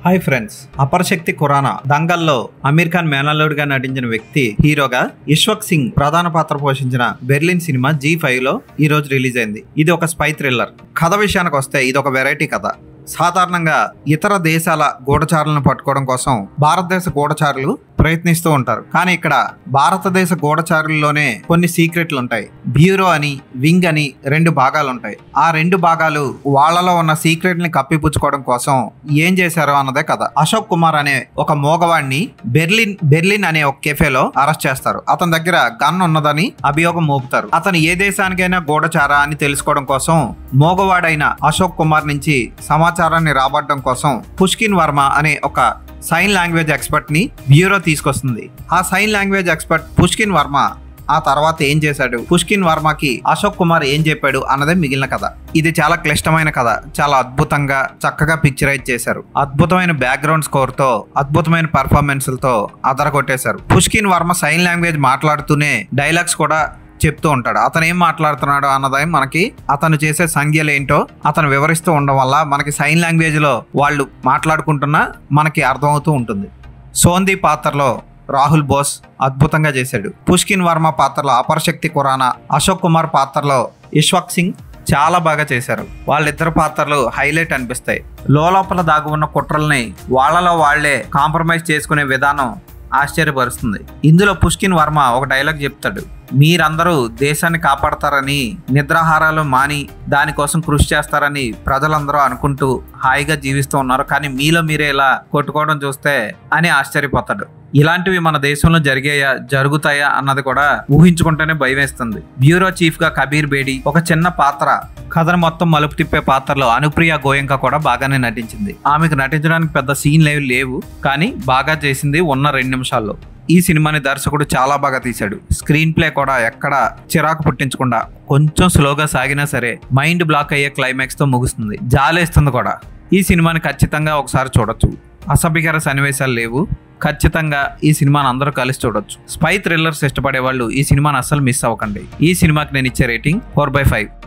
hi friends Aparshakti Khurana దంగల్లో అమీర్ ఖాన్ మేనల్లుడిగా నటించిన వ్యక్తి హీరోగా ఇష్వక్ సింగ్ ప్రధాన పాత్ర పోషించిన బెర్లిన్ సినిమా జీ ఫైవ్ లో ఈ రోజు రిలీజ్ అయింది ఇది ఒక స్పై థ్రిల్లర్ కథ విషయానికి వస్తే ఇది ఒక వెరైటీ కథ సాధారణంగా ఇతర దేశాల గూఢచారులను పట్టుకోవడం కోసం భారతదేశ గూఢచారులు ప్రయత్నిస్తూ ఉంటారు కానీ ఇక్కడ భారతదేశ గూఢచారుల్లోనే కొన్ని సీక్రెట్లు ఉంటాయి బ్యూరో అని వింగ్ అని రెండు భాగాలు ఉంటాయి ఆ రెండు భాగాలు వాళ్ళలో ఉన్న సీక్రెట్ ని కప్పిపుచ్చుకోవడం కోసం ఏం చేశారో అన్నదే కథ అశోక్ కుమార్ అనే ఒక మోగవాడిని బెర్లిన్ బెర్లిన్ అనే ఒక కెఫేలో అరెస్ట్ చేస్తారు అతని దగ్గర గన్ ఉన్నదని అభియోగం మోపుతారు అతను ఏ దేశానికైనా గూఢచారా అని తెలుసుకోవడం కోసం మోగవాడైన అశోక్ కుమార్ నుంచి సమాచారాన్ని రాబట్టడం కోసం పుష్కిన్ వర్మ అనే ఒక సైన్ లాంగ్వేజ్ ఎక్స్పర్ట్ ని బ్యూరో తీసుకొస్తుంది ఆ sign language expert Pushkin Varma ఆ తర్వాత ఏం చేశాడు పుష్కిన్ వర్మకి అశోక్ కుమార్ ఏం చెప్పాడు అన్నదే మిగిలిన కథ ఇది చాలా క్లిష్టమైన కథ చాలా అద్భుతంగా చక్కగా పిక్చరైజ్ చేశారు అద్భుతమైన బ్యాక్గ్రౌండ్ స్కోర్ తో అద్భుతమైన పర్ఫార్మెన్స్లతో అదరగొట్టేశారు పుష్కిన్ వర్మ సైన్ లాంగ్వేజ్ మాట్లాడుతూనే డైలాగ్స్ కూడా చెప్తూ ఉంటాడు అతను ఏం మాట్లాడుతున్నాడు అన్నది మనకి అతను చేసే సంఖ్యలు ఏంటో అతను వివరిస్తూ ఉండడం వల్ల మనకి సైన్ లాంగ్వేజ్ లో వాళ్ళు మాట్లాడుకుంటున్నా మనకి అర్థమవుతూ ఉంటుంది సోందీ పాత్రలో రాహుల్ బోస్ అద్భుతంగా చేశాడు పుష్కిన్ వర్మ పాత్రలో అపరశక్తి ఖురానా అశోక్ కుమార్ పాత్రలో ఇష్వక్ సింగ్ చాలా బాగా చేశారు వాళ్ళిద్దరు పాత్రలు హైలైట్ అనిపిస్తాయి లోపల దాగి ఉన్న కుట్రల్ని వాళ్ళలో వాళ్లే కాంప్రమైజ్ చేసుకునే విధానం ఆశ్చర్యపరుస్తుంది ఇందులో పుష్కిన్ వర్మ ఒక డైలాగ్ చెప్తాడు మీరందరూ దేశాన్ని కాపాడతారని నిద్రాహారాలు మాని దానికోసం కృషి చేస్తారని ప్రజలందరూ అనుకుంటూ హాయిగా జీవిస్తూ ఉన్నారు కానీ మీలో మీరే ఇలా కొట్టుకోవడం చూస్తే అని ఆశ్చర్యపోతాడు ఇలాంటివి మన దేశంలో జరిగాయా జరుగుతాయా అన్నది కూడా ఊహించుకుంటేనే భయం వేస్తుంది బ్యూరో చీఫ్ గా కబీర్ బేడి ఒక చిన్న పాత్ర కథను మొత్తం మలుపు తిప్పే పాత్రలో అనుప్రియ గోయంక కూడా బాగానే నటించింది ఆమెకు నటించడానికి పెద్ద సీన్ లేవు లేవు కానీ బాగా చేసింది ఉన్న రెండు నిమిషాల్లో ఈ సినిమాని దర్శకుడు చాలా బాగా తీశాడు స్క్రీన్ ప్లే కూడా ఎక్కడ చిరాకు పుట్టించకుండా కొంచెం స్లోగా సాగినా సరే మైండ్ బ్లాక్ అయ్యే క్లైమాక్స్ తో ముగుస్తుంది జాలేస్తుంది కూడా ఈ సినిమాని ఖచ్చితంగా ఒకసారి చూడొచ్చు అసభ్యకర సన్నివేశాలు లేవు ఖచ్చితంగా ఈ సినిమాని అందరూ కలిసి చూడొచ్చు స్పై థ్రిల్లర్స్ ఇష్టపడే వాళ్ళు ఈ సినిమాని అస్సలు మిస్ అవ్వకండి ఈ సినిమాకి నేను ఇచ్చే రేటింగ్ ఫోర్ బై ఫైవ్